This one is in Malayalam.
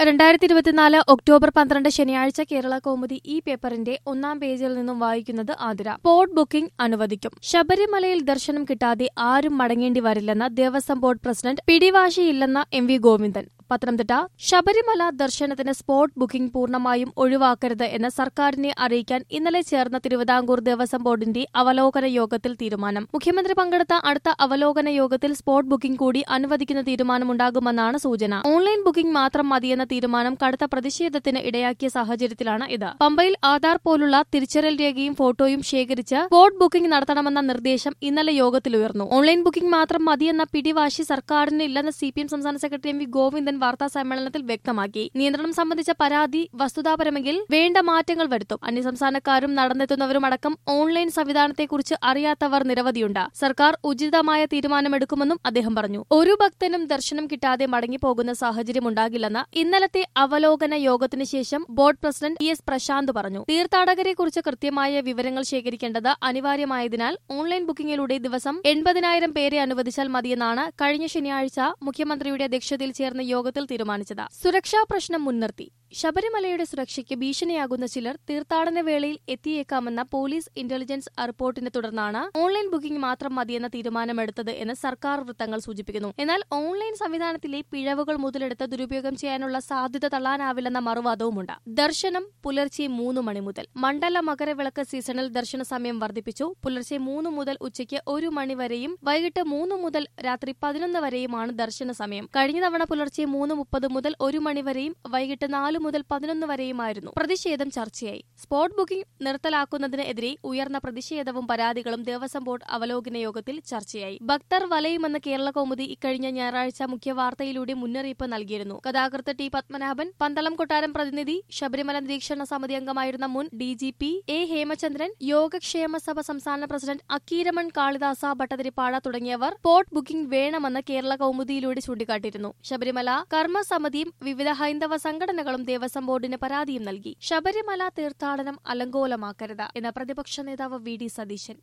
രണ്ടായിരത്തി ഇരുപത്തിനാല് ഒക്ടോബർ പന്ത്രണ്ട് ശനിയാഴ്ച കേരള കൗമുദി ഈ പേപ്പറിന്റെ ഒന്നാം പേജിൽ നിന്നും വായിക്കുന്നത് ആതിര സ്പോട്ട് ബുക്കിംഗ് അനുവദിക്കും ശബരിമലയിൽ ദർശനം കിട്ടാതെ ആരും മടങ്ങേണ്ടി വരില്ലെന്ന ദേവസ്വം ബോർഡ് പ്രസിഡന്റ് പിടിവാശിയില്ലെന്ന എം വി ഗോവിന്ദൻ പത്തനംതിട്ട ശബരിമല ദർശനത്തിന് സ്പോട്ട് ബുക്കിംഗ് പൂർണ്ണമായും ഒഴിവാക്കരുത് എന്ന് സർക്കാരിനെ അറിയിക്കാൻ ഇന്നലെ ചേർന്ന തിരുവിതാംകൂർ ദേവസ്വം ബോർഡിന്റെ അവലോകന യോഗത്തിൽ തീരുമാനം മുഖ്യമന്ത്രി പങ്കെടുത്ത അടുത്ത അവലോകന യോഗത്തിൽ സ്പോട്ട് ബുക്കിംഗ് കൂടി അനുവദിക്കുന്ന തീരുമാനമുണ്ടാകുമെന്നാണ് സൂചന ഓൺലൈൻ ബുക്കിംഗ് മാത്രം മതിയെന്ന തീരുമാനം കടുത്ത പ്രതിഷേധത്തിന് ഇടയാക്കിയ സാഹചര്യത്തിലാണ് ഇത് പമ്പയിൽ ആധാർ പോലുള്ള തിരിച്ചറിയൽ രേഖയും ഫോട്ടോയും ശേഖരിച്ച് സ്പോട്ട് ബുക്കിംഗ് നടത്തണമെന്ന നിർദ്ദേശം ഇന്നലെ യോഗത്തിൽ ഉയർന്നു ഓൺലൈൻ ബുക്കിംഗ് മാത്രം മതിയെന്ന പിടിവാശി സർക്കാരിന് ഇല്ലെന്ന് സി പി എം സംസ്ഥാന സെക്രട്ടറി എം വി ഗോവിന്ദൻ വാർത്താ സമ്മേളനത്തിൽ വ്യക്തമാക്കി നിയന്ത്രണം സംബന്ധിച്ച പരാതി വസ്തുതാപരമെങ്കിൽ വേണ്ട മാറ്റങ്ങൾ വരുത്തും അന്യസംസ്ഥാനക്കാരും നടന്നെത്തുന്നവരും അടക്കം ഓൺലൈൻ സംവിധാനത്തെക്കുറിച്ച് അറിയാത്തവർ നിരവധിയുണ്ട് സർക്കാർ ഉചിതമായ തീരുമാനമെടുക്കുമെന്നും അദ്ദേഹം പറഞ്ഞു ഒരു ഭക്തനും ദർശനം കിട്ടാതെ മടങ്ങിപ്പോകുന്ന സാഹചര്യമുണ്ടാകില്ലെന്ന് ഇന്നലത്തെ അവലോകന യോഗത്തിന് ശേഷം board president E S Prasanth പറഞ്ഞു തീർത്ഥാടകരെക്കുറിച്ച് കൃത്യമായ വിവരങ്ങൾ ശേഖരിക്കേണ്ടത് അനിവാര്യമായതിനാൽ ഓൺലൈൻ ബുക്കിംഗിലൂടെ ദിവസം എൺപതിനായിരം പേരെ അനുവദിച്ചാൽ മതിയെന്നാണ് കഴിഞ്ഞ ശനിയാഴ്ച മുഖ്യമന്ത്രിയുടെ അധ്യക്ഷതയിൽ ചേർന്ന യോഗത്തിൽ തീരുമാനിച്ചത് സുരക്ഷാ പ്രശ്നം മുൻനിർത്തി ശബരിമലയുടെ സുരക്ഷയ്ക്ക് ഭീഷണിയാകുന്ന ചിലർ തീർത്ഥാടന വേളയിൽ എത്തിയേക്കാമെന്ന പോലീസ് ഇന്റലിജൻസ് റിപ്പോർട്ടിനെ തുടർന്നാണ് ഓൺലൈൻ ബുക്കിംഗ് മാത്രം മതിയെന്ന തീരുമാനമെടുത്തത് എന്ന് സർക്കാർ വൃത്തങ്ങൾ സൂചിപ്പിക്കുന്നു എന്നാൽ ഓൺലൈൻ സംവിധാനത്തിലെ പിഴവുകൾ മുതലെടുത്ത് ദുരുപയോഗം ചെയ്യാനുള്ള സാധ്യത തള്ളാനാവില്ലെന്ന മറുവാദവുമുണ്ട് ദർശനം പുലർച്ചെ മൂന്ന് മണി മുതൽ മണ്ഡല മകരവിളക്ക് സീസണിൽ ദർശന സമയം വർദ്ധിപ്പിച്ചു പുലർച്ചെ മൂന്ന് മുതൽ ഉച്ചയ്ക്ക് ഒരു മണി വരെയും വൈകിട്ട് മൂന്ന് മുതൽ രാത്രി പതിനൊന്ന് വരെയുമാണ് ദർശന സമയം കഴിഞ്ഞ തവണ പുലർച്ചെ മൂന്ന് മുപ്പത് മുതൽ ഒരു മണി വരെയും വൈകിട്ട് നാല് മുതൽ പതിനൊന്ന് വരെയുമായിരുന്നു പ്രതിഷേധം ചർച്ചയായി സ്പോട്ട് ബുക്കിംഗ് നിർത്തലാക്കുന്നതിനെതിരെ ഉയർന്ന പ്രതിഷേധവും പരാതികളും ദേവസ്വം ബോർഡ് അവലോകന യോഗത്തിൽ ചർച്ചയായി ഭക്തർ വലയുമെന്ന് കേരള കൗമുദി ഇക്കഴിഞ്ഞ ഞായറാഴ്ച മുഖ്യവാർത്തയിലൂടെ മുന്നറിയിപ്പ് നൽകിയിരുന്നു ഗതാഗത ടി പത്മനാഭൻ പന്തളം കൊട്ടാരം പ്രതിനിധി ശബരിമല നിരീക്ഷണ സമിതി അംഗമായിരുന്ന മുൻ D G P A Hemachandran Yogakshema Sabha സംസ്ഥാന പ്രസിഡന്റ് അക്കീരമൺ കാളിദാസ ഭട്ടതിരിപ്പാട തുടങ്ങിയവർ സ്പോട്ട് ബുക്കിംഗ് വേണമെന്ന് കേരള കൗമുദിയിലൂടെ ചൂണ്ടിക്കാട്ടിയിരുന്നു ശബരിമല കർമ്മസമിതിയും വിവിധ ഹൈന്ദവ സംഘടനകളും ദേവസ്വം ബോർഡിന് പരാതിയും നൽകി ശബരിമല തീർത്ഥാടനം അലങ്കോലമാക്കരുത് എന്ന പ്രതിപക്ഷ നേതാവ് വി ഡി സതീശൻ